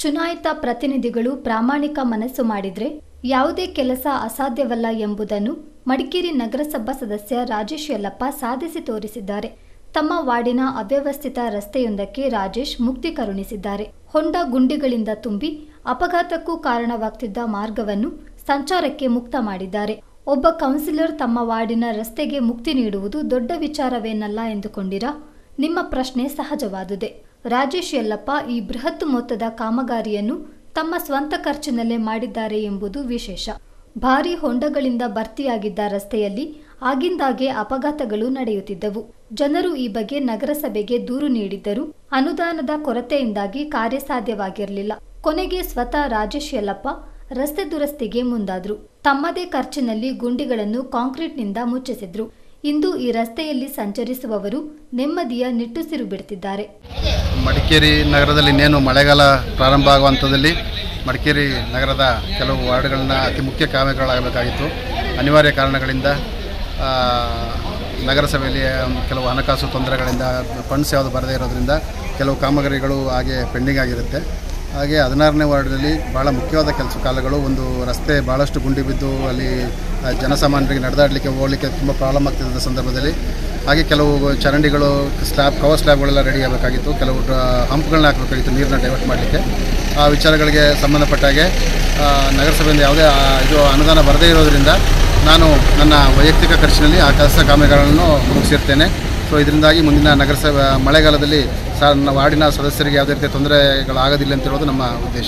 ಚುನಾಯಿತ ಪ್ರತಿನಿಧಿಗಳು ಪ್ರಾಮಾಣಿಕ ಮನಸ್ಸು ಮಾಡಿದ್ರೆ ಯಾವುದೇ ಕೆಲಸ ಅಸಾಧ್ಯವಲ್ಲ ಎಂಬುದನ್ನು ಮಡಿಕೇರಿ ನಗರಸಭಾ ಸದಸ್ಯ ರಾಜೇಶ್ ಯಲ್ಲಪ್ಪ ಸಾಧಿಸಿ ತೋರಿಸಿದ್ದಾರೆ ತಮ್ಮ ವಾರ್ಡಿನ ಅವ್ಯವಸ್ಥಿತ ರಸ್ತೆಯೊಂದಕ್ಕೆ ರಾಜೇಶ್ ಮುಕ್ತಿ ಕರುಣಿಸಿದ್ದಾರೆ ಹೊಂಡ ಗುಂಡಿಗಳಿಂದ ತುಂಬಿ ಅಪಘಾತಕ್ಕೂ ಕಾರಣವಾಗ್ತಿದ್ದ ಮಾರ್ಗವನ್ನು ಸಂಚಾರಕ್ಕೆ ಮುಕ್ತ ಮಾಡಿದ್ದಾರೆ ಒಬ್ಬ ಕೌನ್ಸಿಲರ್ ತಮ್ಮ ವಾರ್ಡಿನ ರಸ್ತೆಗೆ ಮುಕ್ತಿ ನೀಡುವುದು ದೊಡ್ಡ ವಿಚಾರವೇನಲ್ಲ ಎಂದುಕೊಂಡಿರಾ ನಿಮ್ಮ ಪ್ರಶ್ನೆ ಸಹಜವಾದುದೇ ರಾಜೇಶ್ ಯಲ್ಲಪ್ಪ ಈ ಬೃಹತ್ ಮೊತ್ತದ ಕಾಮಗಾರಿಯನ್ನು ತಮ್ಮ ಸ್ವಂತ ಖರ್ಚಿನಲ್ಲೇ ಮಾಡಿದ್ದಾರೆ ಎಂಬುದು ವಿಶೇಷ ಭಾರೀ ಹೊಂಡಗಳಿಂದ ಭರ್ತಿಯಾಗಿದ್ದ ರಸ್ತೆಯಲ್ಲಿ ಆಗಿಂದಾಗೆ ಅಪಘಾತಗಳು ನಡೆಯುತ್ತಿದ್ದವು ಜನರು ಈ ಬಗ್ಗೆ ನಗರಸಭೆಗೆ ದೂರು ನೀಡಿದ್ದರೂ ಅನುದಾನದ ಕೊರತೆಯಿಂದಾಗಿ ಕಾರ್ಯಸಾಧ್ಯವಾಗಿರಲಿಲ್ಲ ಕೊನೆಗೆ ಸ್ವತಃ ರಾಜೇಶ್ ಯಲ್ಲಪ್ಪ ರಸ್ತೆ ದುರಸ್ತಿಗೆ ಮುಂದಾದ್ರು ತಮ್ಮದೇ ಖರ್ಚಿನಲ್ಲಿ ಗುಂಡಿಗಳನ್ನು ಕಾಂಕ್ರೀಟ್ನಿಂದ ಮುಚ್ಚಿಸಿದ್ರು ಇಂದು ಈ ರಸ್ತೆಯಲ್ಲಿ ಸಂಚರಿಸುವವರು ನೆಮ್ಮದಿಯ ನಿಟ್ಟುಸಿರು ಬಿಡುತ್ತಿದ್ದಾರೆ ಮಡಿಕೇರಿ ನಗರದಲ್ಲಿ ಇನ್ನೇನು ಮಳೆಗಾಲ ಪ್ರಾರಂಭ ಆಗುವಂಥದ್ದಲ್ಲಿ ಮಡಿಕೇರಿ ನಗರದ ಕೆಲವು ವಾರ್ಡ್ಗಳನ್ನ ಅತಿ ಮುಖ್ಯ ಕಾಮಗಾರಿಗಳಾಗಬೇಕಾಗಿತ್ತು ಅನಿವಾರ್ಯ ಕಾರಣಗಳಿಂದ ಆ, ನಗರಸಭೆಯಲ್ಲಿ ಒಂದು ಕೆಲವು ಹಣಕಾಸು ತೊಂದರೆಗಳಿಂದ ಫಂಡ್ಸ್ ಯಾವುದು ಬರದೇ ಇರೋದ್ರಿಂದ ಕೆಲವು ಕಾಮಗಾರಿಗಳು ಹಾಗೆ ಪೆಂಡಿಂಗ್ ಆಗಿರುತ್ತೆ ಹಾಗೆ ಹದಿನಾರನೇ ವಾರ್ಡ್ನಲ್ಲಿ ಭಾಳ ಮುಖ್ಯವಾದ ಕೆಲಸ ಕಾಲಗಳು ಒಂದು ರಸ್ತೆ ಭಾಳಷ್ಟು ಗುಂಡಿ ಬಿದ್ದು ಅಲ್ಲಿ ಆ, ಜನಸಾಮಾನ್ಯರಿಗೆ ನಡೆದಾಡಲಿಕ್ಕೆ ಹೋಗಲಿಕ್ಕೆ ತುಂಬ ಪ್ರಾಬ್ಲಮ್ ಆಗ್ತಿದ್ದ ಸಂದರ್ಭದಲ್ಲಿ ಹಾಗೆ ಕೆಲವು ಚರಂಡಿಗಳು ಸ್ಲ್ಯಾಬ್ ಕವರ್ ಸ್ಲ್ಯಾಬ್ಗಳೆಲ್ಲ ರೆಡಿ ಆಗಬೇಕಾಗಿತ್ತು ಕೆಲವು ಡ್ರ- ಹಂಪ್ಗಳನ್ನ ಹಾಕಬೇಕಾಗಿತ್ತು ನೀರನ್ನ ಡೈವರ್ಟ್ ಮಾಡಲಿಕ್ಕೆ ಆ ವಿಚಾರಗಳಿಗೆ ಸಂಬಂಧಪಟ್ಟ ಹಾಗೆ ಆ, ನಗರಸಭೆಯಿಂದ ಯಾವುದೇ ಆ, ಇದು ಅನುದಾನ ಬರದೇ ಇರೋದ್ರಿಂದ ನಾನು ನನ್ನ ವೈಯಕ್ತಿಕ ಖರ್ಚಿನಲ್ಲಿ ಆ ಕೆಲಸ ಕಾಮಗಾರಿಗಳನ್ನು ಮುಗಿಸಿರ್ತೇನೆ ಸೊ ಇದರಿಂದಾಗಿ ಮುಂದಿನ ನಗರಸಭೆ ಮಳೆಗಾಲದಲ್ಲಿ ಸಹ ನನ್ನ ವಾರ್ಡಿನ ಸದಸ್ಯರಿಗೆ ಯಾವುದೇ ರೀತಿಯ ತೊಂದರೆಗಳಾಗೋದಿಲ್ಲ ಅಂತ ಹೇಳೋದು ನಮ್ಮ ಉದ್ದೇಶ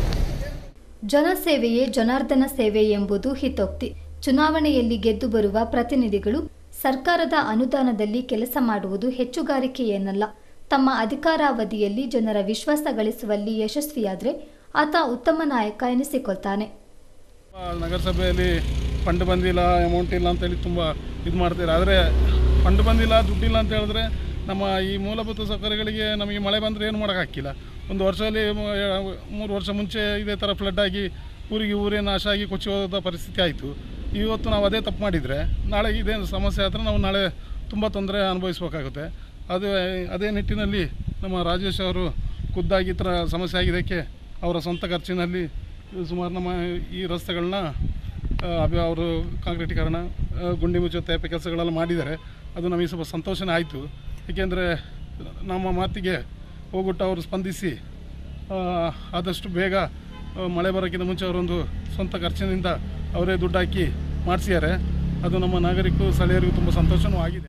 ಜನಸೇವೆಯೇ ಜನಾರ್ದನ ಸೇವೆ ಎಂಬುದು ಹಿತೋಕ್ತಿ ಚುನಾವಣೆಯಲ್ಲಿ ಗೆದ್ದು ಬರುವ ಪ್ರತಿನಿಧಿಗಳು ಸರ್ಕಾರದ ಅನುದಾನದಲ್ಲಿ ಕೆಲಸ ಮಾಡುವುದು ಹೆಚ್ಚುಗಾರಿಕೆಯೇನಲ್ಲ ತಮ್ಮ ಅಧಿಕಾರಾವಧಿಯಲ್ಲಿ ಜನರ ವಿಶ್ವಾಸ ಗಳಿಸುವಲ್ಲಿ ಯಶಸ್ವಿಯಾದರೆ ಆತ ಉತ್ತಮ ನಾಯಕ ಎನಿಸಿಕೊಳ್ತಾನೆ ಆ, ನಗರಸಭೆಯಲ್ಲಿ ಫಂಡ್ ಬಂದಿಲ್ಲ ಅಮೌಂಟ್ ಇಲ್ಲ ಅಂತೇಳಿ ತುಂಬ ಇದು ಮಾಡ್ತಾರೆ ಆದರೆ ಫಂಡ್ ಬಂದಿಲ್ಲ ದುಡ್ಡಿಲ್ಲ ಅಂತ ಹೇಳಿದ್ರೆ ನಮ್ಮ ಈ ಮೂಲಭೂತ ಸೌಕರ್ಯಗಳಿಗೆ ನಮಗೆ ಮಳೆ ಬಂದರೆ ಏನು ಮಾಡೋಕ್ಕಾಗಿಲ್ಲ ಒಂದು ವರ್ಷದಲ್ಲಿ ಮೂ- ಮೂರು ವರ್ಷ ಮುಂಚೆ ಇದೇ ಥರ ಫ್ಲಡ್ ಆಗಿ ಊರಿಗೆ ಊರೇ ನಾಶ ಆಗಿ ಕೊಚ್ಚಿ ಹೋದ ಪರಿಸ್ಥಿತಿ ಆಯಿತು ಇವತ್ತು ನಾವು ಅದೇ ತಪ್ಪು ಮಾಡಿದರೆ ನಾಳೆ ಇದೇ ಸಮಸ್ಯೆ ಆದರೆ ನಾವು ನಾಳೆ ತುಂಬ ತೊಂದರೆ ಅನುಭವಿಸ್ಬೇಕಾಗುತ್ತೆ ಅದು ಅದೇ ನಿಟ್ಟಿನಲ್ಲಿ ನಮ್ಮ ರಾಜೇಶ್ ಅವರು ಖುದ್ದಾಗಿ ಈ ಥರ ಸಮಸ್ಯೆ ಆಗಿದ್ದಕ್ಕೆ ಅವರ ಸ್ವಂತ ಖರ್ಚಿನಲ್ಲಿ ಸುಮಾರು ನಮ್ಮ ಈ ರಸ್ತೆಗಳನ್ನ ಅಭಿ ಅವರು ಕಾಂಕ್ರೀಟೀಕರಣ ಆ, ಗುಂಡಿ ಮುಚ್ಚೋ ತೇಪೆ ಕೆಲಸಗಳೆಲ್ಲ ಮಾಡಿದ್ದಾರೆ ಅದು ನಮಗೆ ಸ್ವಲ್ಪ ಸಂತೋಷನೇ ಆಯಿತು ಏಕೆಂದರೆ ನಮ್ಮ ಮಾತಿಗೆ ಹೋಗ್ಬಿಟ್ಟು ಅವರು ಸ್ಪಂದಿಸಿ ಆ, ಆದಷ್ಟು ಬೇಗ ಆ, ಮಳೆ ಬರೋಕ್ಕಿಂತ ಮುಂಚೆ ಅವರೊಂದು ಸ್ವಂತ ಖರ್ಚಿನಿಂದ ಅವರೇ ದುಡ್ಡು ಹಾಕಿ ಮಾಡಿಸಿದ್ದಾರೆ ಅದು ನಮ್ಮ ನಾಗರಿಕರು ಸ್ಥಳೀಯರಿಗೂ ತುಂಬ ಸಂತೋಷವೂ ಆಗಿದೆ